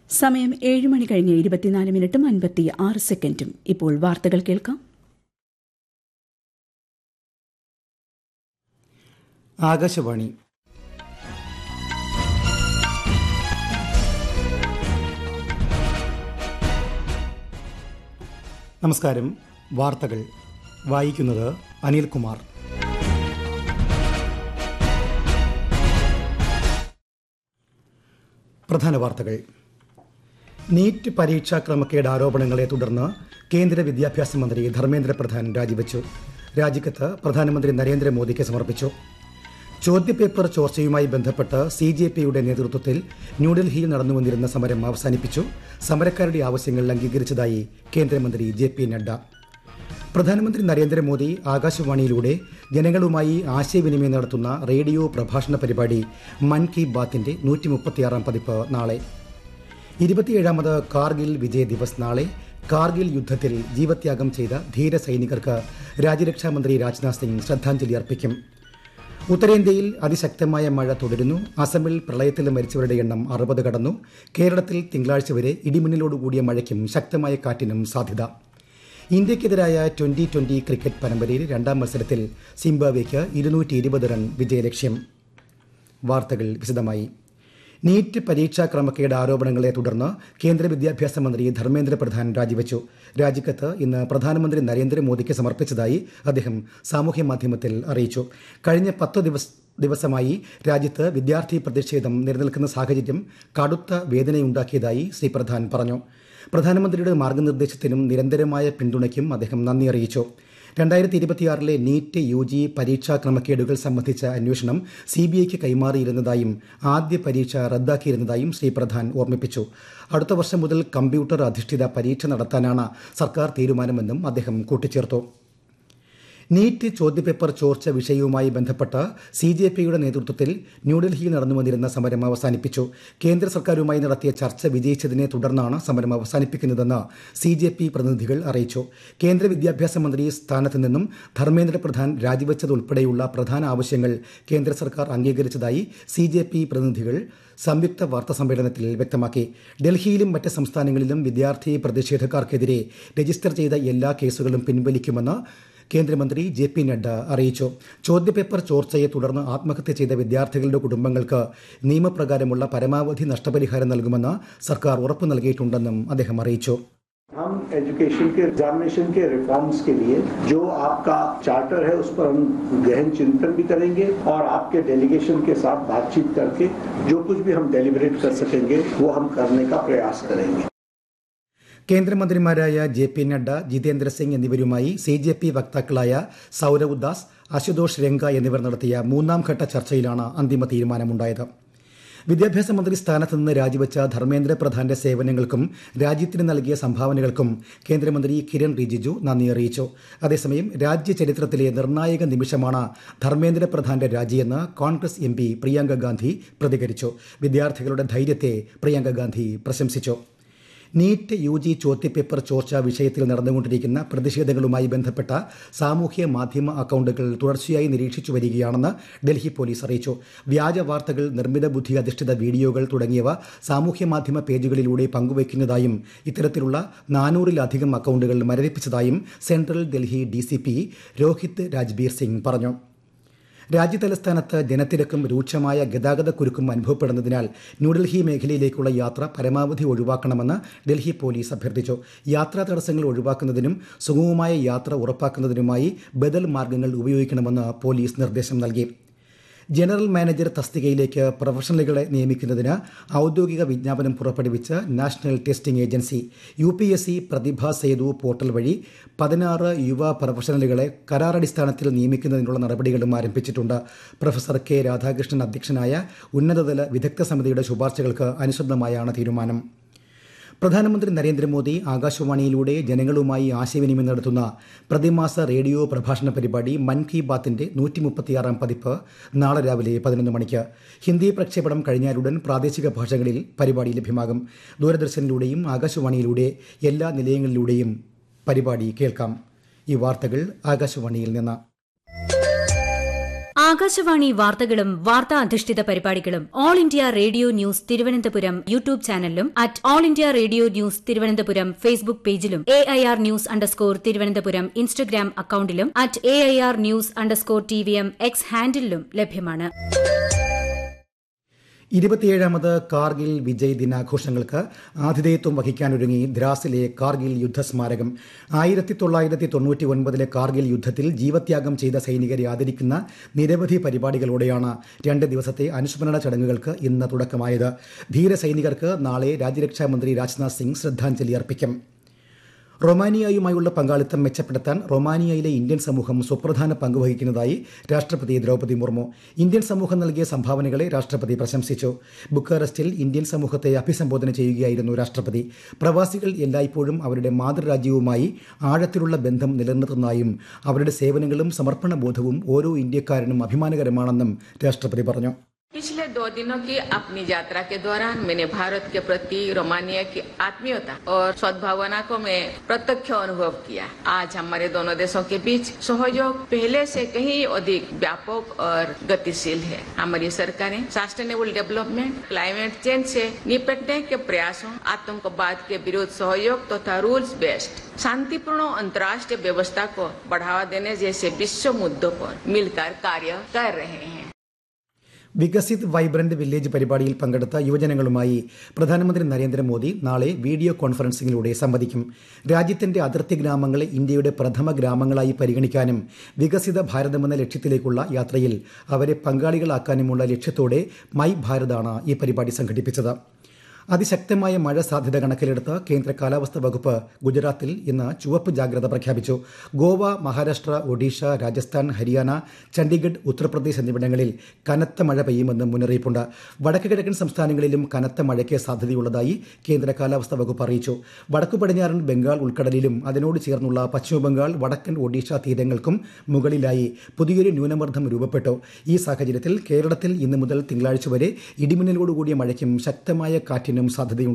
സമയം ഏഴ് മണി കഴിഞ്ഞ് ഇരുപത്തിനാല് മിനിറ്റും അൻപത്തി ആറ് സെക്കൻഡും ഇപ്പോൾ വാർത്തകൾ കേൾക്കാം ആകാശവാണി നമസ്കാരം വാർത്തകൾ വായിക്കുന്നത് അനിൽകുമാർ പ്രധാന വാർത്തകൾ നീറ്റ് പരീക്ഷാ ക്രമക്കേട് ആരോപണങ്ങളെ തുടർന്ന് കേന്ദ്ര വിദ്യാഭ്യാസ മന്ത്രി ധർമ്മേന്ദ്ര പ്രധാൻ രാജിവെച്ചു രാജിക്കത്ത് പ്രധാനമന്ത്രി നരേന്ദ്രമോദിക്ക് സമർപ്പിച്ചു ചോദ്യപേപ്പർ ചോർച്ചയുമായി ബന്ധപ്പെട്ട് സി ജെ പിയുടെ നേതൃത്വത്തിൽ ന്യൂഡൽഹിയിൽ നടന്നുവന്നിരുന്ന സമരം അവസാനിപ്പിച്ചു സമരക്കാരുടെ ആവശ്യങ്ങൾ അംഗീകരിച്ചതായി കേന്ദ്രമന്ത്രി ജെ പി നഡ്ഡ പ്രധാനമന്ത്രി നരേന്ദ്രമോദി ആകാശവാണിയിലൂടെ ജനങ്ങളുമായി ആശയവിനിമയം നടത്തുന്ന റേഡിയോ പ്രഭാഷണ പരിപാടി മൻ കി ബാത്തിന്റെ നൂറ്റി മുപ്പത്തിയാറാം പതിപ്പ് നാളെ ഇരുപത്തിയേഴാമത് കാർഗിൽ വിജയ് ദിവസ് നാളെ കാർഗിൽ യുദ്ധത്തിൽ ജീവത്യാഗം ചെയ്ത ധീര സൈനികർക്ക് രാജ്യരക്ഷാമന്ത്രി രാജ്നാഥ് സിംഗ് ശ്രദ്ധാഞ്ജലി അർപ്പിക്കും ഉത്തരേന്ത്യയിൽ അതിശക്തമായ മഴ തുടരുന്നു അസമിൽ പ്രളയത്തിൽ മരിച്ചവരുടെ എണ്ണം അറുപത് കടന്നു കേരളത്തിൽ തിങ്കളാഴ്ച വരെ ഇടിമിന്നലോടുകൂടിയ മഴയ്ക്കും ശക്തമായ കാറ്റിനും സാധ്യത ഇന്ത്യക്കെതിരായ ട്വന്റി ട്വന്റി ക്രിക്കറ്റ് പരമ്പരയിൽ രണ്ടാം മത്സരത്തിൽ സിംബാബ്വേക്ക് ഇരുന്നൂറ്റി ഇരുപത് റൺ വിജയലക്ഷ്യം വാർത്തകൾ വിശദമായി നീറ്റ് പരീക്ഷാ ക്രമക്കേട് ആരോപണങ്ങളെ തുടർന്ന് കേന്ദ്ര വിദ്യാഭ്യാസ മന്ത്രി ധർമ്മേന്ദ്ര പ്രധാൻ രാജിവെച്ചു രാജിക്കത്ത് ഇന്ന് പ്രധാനമന്ത്രി നരേന്ദ്രമോദിക്ക് സമർപ്പിച്ചതായി അദ്ദേഹം സാമൂഹ്യ മാധ്യമത്തിൽ അറിയിച്ചു കഴിഞ്ഞ പത്ത് ദിവസ ദിവസമായി രാജ്യത്ത് വിദ്യാർത്ഥി പ്രതിഷേധം നിലനിൽക്കുന്ന സാഹചര്യം കടുത്ത വേദനയുണ്ടാക്കിയതായി ശ്രീ പ്രധാൻ പറഞ്ഞു പ്രധാനമന്ത്രിയുടെ മാർഗനിർദ്ദേശത്തിനും നിരന്തരമായ പിന്തുണയ്ക്കും അദ്ദേഹം നന്ദി അറിയിച്ചു രണ്ടായിരത്തി ഇരുപത്തിയാറിലെ നീറ്റ് യു ജി പരീക്ഷാ ക്രമക്കേടുകൾ സംബന്ധിച്ച അന്വേഷണം സി ബി ഐക്ക് കൈമാറിയിരുന്നതായും ആദ്യ പരീക്ഷ റദ്ദാക്കിയിരുന്നതായും ശ്രീ പ്രധാൻ ഓർമ്മിപ്പിച്ചു അടുത്ത വർഷം മുതൽ കമ്പ്യൂട്ടർ അധിഷ്ഠിത പരീക്ഷ നടത്താനാണ് സർക്കാർ തീരുമാനമെന്നും അദ്ദേഹം കൂട്ടിച്ചേർത്തു നീറ്റ് ചോദ്യപേപ്പർ ചോർച്ച വിഷയവുമായി ബന്ധപ്പെട്ട് സി ജെ പിയുടെ നേതൃത്വത്തിൽ ന്യൂഡൽഹിയിൽ നടന്നു വന്നിരുന്ന സമരം അവസാനിപ്പിച്ചു കേന്ദ്ര സർക്കാരുമായി നടത്തിയ ചർച്ച വിജയിച്ചതിനെ തുടർന്നാണ് സമരം അവസാനിപ്പിക്കുന്നതെന്ന് സി ജെ പി പ്രതിനിധികൾ അറിയിച്ചു കേന്ദ്ര വിദ്യാഭ്യാസ മന്ത്രി സ്ഥാനത്ത് നിന്നും ധർമ്മേന്ദ്ര പ്രധാൻ രാജിവെച്ചതുൾപ്പെടെയുള്ള പ്രധാന ആവശ്യങ്ങൾ കേന്ദ്ര സർക്കാർ അംഗീകരിച്ചതായി സി ജെ പി പ്രതിനിധികൾ സംയുക്ത വാർത്താ സമ്മേളനത്തിൽ വ്യക്തമാക്കി ഡൽഹിയിലും മറ്റ് സംസ്ഥാനങ്ങളിലും വിദ്യാർത്ഥി പ്രതിഷേധക്കാർക്കെതിരെ രജിസ്റ്റർ ചെയ്ത എല്ലാ കേസുകളും പിൻവലിക്കുമെന്ന് കേന്ദ്രമന്ത്രി ജെ പി നഡ്ഡ അറിയിച്ചു ചോദ്യപേപ്പർ ചോർച്ചയെ തുടർന്ന് ആത്മഹത്യ ചെയ്ത വിദ്യാർത്ഥികളുടെ കുടുംബങ്ങൾക്ക് നിയമപ്രകാരമുള്ള പരമാവധി നഷ്ടപരിഹാരം നൽകുമെന്ന് സർക്കാർ ഉറപ്പു നൽകിയിട്ടുണ്ടെന്നും അദ്ദേഹം അറിയിച്ചു हम एजुकेशन के एग्जामिनेशन के रिफॉर्म्स के लिए जो आपका चार्टर है उस पर हम गहन चिंतन भी करेंगे और आपके डेलीगेशन के साथ बातचीत करके जो कुछ भी हम डेलिब्रेट कर सकेंगे वो हम करने का प्रयास करेंगे കേന്ദ്രമന്ത്രിമാരായ ജെ പി നഡ്ഡ ജിതേന്ദ്ര സിംഗ് എന്നിവരുമായി സി ജെ പി വക്താക്കളായ സൌരവ് ദാസ് അശുതോഷ് രംഗ എന്നിവർ നടത്തിയ മൂന്നാം ഘട്ട ചർച്ചയിലാണ് അന്തിമ തീരുമാനമുണ്ടായത് വിദ്യാഭ്യാസ മന്ത്രി സ്ഥാനത്ത് നിന്ന് രാജിവെച്ച ധർമ്മേന്ദ്ര പ്രധാന്റെ സേവനങ്ങൾക്കും രാജ്യത്തിന് നൽകിയ സംഭാവനകൾക്കും കേന്ദ്രമന്ത്രി കിരൺ റിജിജു നന്ദി അറിയിച്ചു അതേസമയം രാജ്യ ചരിത്രത്തിലെ നിർണായക നിമിഷമാണ് ധർമ്മേന്ദ്ര പ്രധാന്റെ രാജിയെന്ന് കോൺഗ്രസ് എം പി പ്രിയങ്ക ഗാന്ധി പ്രതികരിച്ചു വിദ്യാർത്ഥികളുടെ ധൈര്യത്തെ പ്രിയങ്ക ഗാന്ധി പ്രശംസിച്ചു നീറ്റ് യു ജി ചോദ്യപേപ്പർ ചോർച്ച വിഷയത്തിൽ നടന്നുകൊണ്ടിരിക്കുന്ന പ്രതിഷേധങ്ങളുമായി ബന്ധപ്പെട്ട സാമൂഹ്യ മാധ്യമ അക്കൌണ്ടുകൾ തുടർച്ചയായി നിരീക്ഷിച്ചു വരികയാണെന്ന് ഡൽഹി പോലീസ് അറിയിച്ചു വ്യാജ വാർത്തകൾ നിർമ്മിത ബുദ്ധി അധിഷ്ഠിത വീഡിയോകൾ തുടങ്ങിയവ സാമൂഹ്യ മാധ്യമ പേജുകളിലൂടെ പങ്കുവയ്ക്കുന്നതായും ഇത്തരത്തിലുള്ള നാനൂറിലധികം അക്കൌണ്ടുകൾ മരവിപ്പിച്ചതായും central Delhi D C P Rohit Rajbir Singh പറഞ്ഞു രാജ്യതലസ്ഥാനത്ത് ജനത്തിരക്കും രൂക്ഷമായ ഗതാഗതക്കുരുക്കും അനുഭവപ്പെടുന്നതിനാൽ ന്യൂഡൽഹി മേഖലയിലേക്കുള്ള യാത്ര പരമാവധി ഒഴിവാക്കണമെന്ന് ഡൽഹി പോലീസ് അഭ്യർത്ഥിച്ചു യാത്രാ തടസ്സങ്ങൾ ഒഴിവാക്കുന്നതിനും സുഗമമായ യാത്ര ഉറപ്പാക്കുന്നതിനുമായി ബദൽ മാർഗങ്ങൾ ഉപയോഗിക്കണമെന്ന് പോലീസ് നിർദ്ദേശം നൽകി ജനറൽ മാനേജർ തസ്തികയിലേക്ക് പ്രൊഫഷണലുകളെ നിയമിക്കുന്നതിന് ഔദ്യോഗിക വിജ്ഞാപനം പുറപ്പെടുവിച്ച് national testing agency U P S C Pratibha Setu portal വഴി പതിനാറ് യുവ പ്രൊഫഷണലുകളെ കരാറടിസ്ഥാനത്തിൽ നിയമിക്കുന്നതിനുള്ള നടപടികളും ആരംഭിച്ചിട്ടുണ്ട് പ്രൊഫസർ കെ രാധാകൃഷ്ണൻ അധ്യക്ഷനായ ഉന്നതതല വിദഗ്ധ സമിതിയുടെ ശുപാർശകൾക്ക് അനുസൃതമായാണ് തീരുമാനം പ്രധാനമന്ത്രി നരേന്ദ്രമോദി ആകാശവാണിയിലൂടെ ജനങ്ങളുമായി ആശയവിനിമയം നടത്തുന്ന പ്രതിമാസ റേഡിയോ പ്രഭാഷണ പരിപാടി മൻ കി ബാത്തിന്റെ നൂറ്റി മുപ്പത്തിയാറാം പതിപ്പ് നാളെ രാവിലെ പതിനൊന്ന് മണിക്ക് ഹിന്ദി പ്രക്ഷേപണം കഴിഞ്ഞാലുടൻ പ്രാദേശിക ഭാഷകളിൽ പരിപാടി ലഭ്യമാകും ദൂരദർശനിലൂടെയും ആകാശവാണിയിലൂടെ എല്ലാ നിലയങ്ങളിലൂടെയും പരിപാടി കേൾക്കാം ഈ വാർത്തകൾ ആകാശവാണിയിൽ നിന്ന് ആകാശവാണി വാർത്തകളും വാർത്താ അധിഷ്ഠിത പരിപാടികളും All India Radio News Thiruvananthapuram YouTube ചാനലിലും at All India Radio News Thiruvananthapuram Facebook പേജിലും A I R news underscore Thiruvananthapuram Instagram അക്കൌണ്ടിലും at A I R news underscore T V M X ഹാൻഡിലും ലഭ്യമാണ് ഇരുപത്തിയേഴാമത് കാർഗിൽ വിജയ് ദിനാഘോഷങ്ങൾക്ക് ആതിഥേയത്വം വഹിക്കാനൊരുങ്ങി ദ്രാസിലെ കാർഗിൽ യുദ്ധസ്മാരകം ആയിരത്തി തൊള്ളായിരത്തി തൊണ്ണൂറ്റി ഒൻപതിലെ കാർഗിൽ യുദ്ധത്തിൽ ജീവത്യാഗം ചെയ്ത സൈനികരെ ആദരിക്കുന്ന നിരവധി പരിപാടികളോടെയാണ് രണ്ട് ദിവസത്തെ അനുസ്മരണ ചടങ്ങുകൾക്ക് ഇന്ന് തുടക്കമായത് ധീര സൈനികർക്ക് നാളെ രാജ്യരക്ഷാമന്ത്രി രാജ്നാഥ് സിംഗ് ശ്രദ്ധാഞ്ജലി അർപ്പിക്കും റൊമാനിയയുമായുള്ള പങ്കാളിത്തം മെച്ചപ്പെടുത്താൻ റൊമാനിയയിലെ ഇന്ത്യൻ സമൂഹം സുപ്രധാന പങ്ക് വഹിക്കുന്നതായി രാഷ്ട്രപതി ദ്രൗപദി മുർമു ഇന്ത്യൻ സമൂഹം നൽകിയ സംഭാവനകളെ രാഷ്ട്രപതി പ്രശംസിച്ചു ബുക്കാറസ്റ്റിൽ ഇന്ത്യൻ സമൂഹത്തെ അഭിസംബോധന ചെയ്യുകയായിരുന്നു രാഷ്ട്രപതി പ്രവാസികൾ എല്ലായ്പ്പോഴും അവരുടെ മാതൃരാജ്യവുമായി ആഴത്തിലുള്ള ബന്ധം നിലനിർത്തുന്നതായും അവരുടെ സേവനങ്ങളും സമർപ്പണബോധവും ഓരോ ഇന്ത്യക്കാരനും അഭിമാനകരമാണെന്നും രാഷ്ട്രപതി പറഞ്ഞു पिछले दो दिनों की अपनी यात्रा के दौरान मैंने भारत के प्रति रोमानिया की आत्मीयता और सद्भावना को मैं प्रत्यक्ष अनुभव किया आज हमारे दोनों देशों के बीच सहयोग पहले से कहीं अधिक व्यापक और गतिशील है हमारी सरकारें सस्टेनेबल डेवलपमेंट क्लाइमेट चेंज से निपटने के प्रयासों आतंकवाद के विरुद्ध सहयोग तथा रूल्स बेस्ड शांतिपूर्ण अंतर्राष्ट्रीय व्यवस्था को बढ़ावा देने जैसे विश्व मुद्दों पर मिलकर कार्य कर रहे हैं വികസിത് വൈബ്രന്റ് വില്ലേജ് പരിപാടിയിൽ പങ്കെടുത്ത യുവജനങ്ങളുമായി പ്രധാനമന്ത്രി നരേന്ദ്രമോദി നാളെ വീഡിയോ കോൺഫറൻസിംഗിലൂടെ സംവദിക്കും രാജ്യത്തിന്റെ അതിർത്തി ഗ്രാമങ്ങളെ ഇന്ത്യയുടെ പ്രഥമ ഗ്രാമങ്ങളായി പരിഗണിക്കാനും വികസിത ഭാരതമെന്ന ലക്ഷ്യത്തിലേക്കുള്ള യാത്രയിൽ അവരെ പങ്കാളികളാക്കാനുമുള്ള ലക്ഷ്യത്തോടെ മൈ ഭാരതാണ് ഈ പരിപാടി സംഘടിപ്പിച്ചത് അതിശക്തമായ മഴ സാധ്യത കണക്കിലെടുത്ത് കേന്ദ്ര കാലാവസ്ഥാ വകുപ്പ് ഗുജറാത്തിൽ ഇന്ന് ചുവപ്പ് ജാഗ്രത പ്രഖ്യാപിച്ചു ഗോവ മഹാരാഷ്ട്ര ഒഡീഷ രാജസ്ഥാൻ ഹരിയാന ചണ്ഡീഗഡ് ഉത്തർപ്രദേശ് എന്നിവിടങ്ങളിൽ കനത്ത മഴ പെയ്യുമെന്ന് മുന്നറിയിപ്പുണ്ട് വടക്ക് കിഴക്കൻ സംസ്ഥാനങ്ങളിലും കനത്ത മഴയ്ക്ക് സാധ്യതയുള്ളതായി കേന്ദ്ര കാലാവസ്ഥാ വകുപ്പ് അറിയിച്ചു വടക്കു പടിഞ്ഞാറൻ ബംഗാൾ ഉൾക്കടലിലും അതിനോട് ചേർന്നുള്ള പശ്ചിമബംഗാൾ വടക്കൻ ഒഡീഷ തീരങ്ങൾക്കും മുകളിലായി പുതിയൊരു ന്യൂനമർദ്ദം രൂപപ്പെട്ടു ഈ സാഹചര്യത്തിൽ കേരളത്തിൽ ഇന്ന് മുതൽ തിങ്കളാഴ്ച വരെ ഇടിമിന്നലോടുകൂടിയ മഴയ്ക്കും ശക്തമായ കാറ്റിനും സാധ്യതയുണ്ട്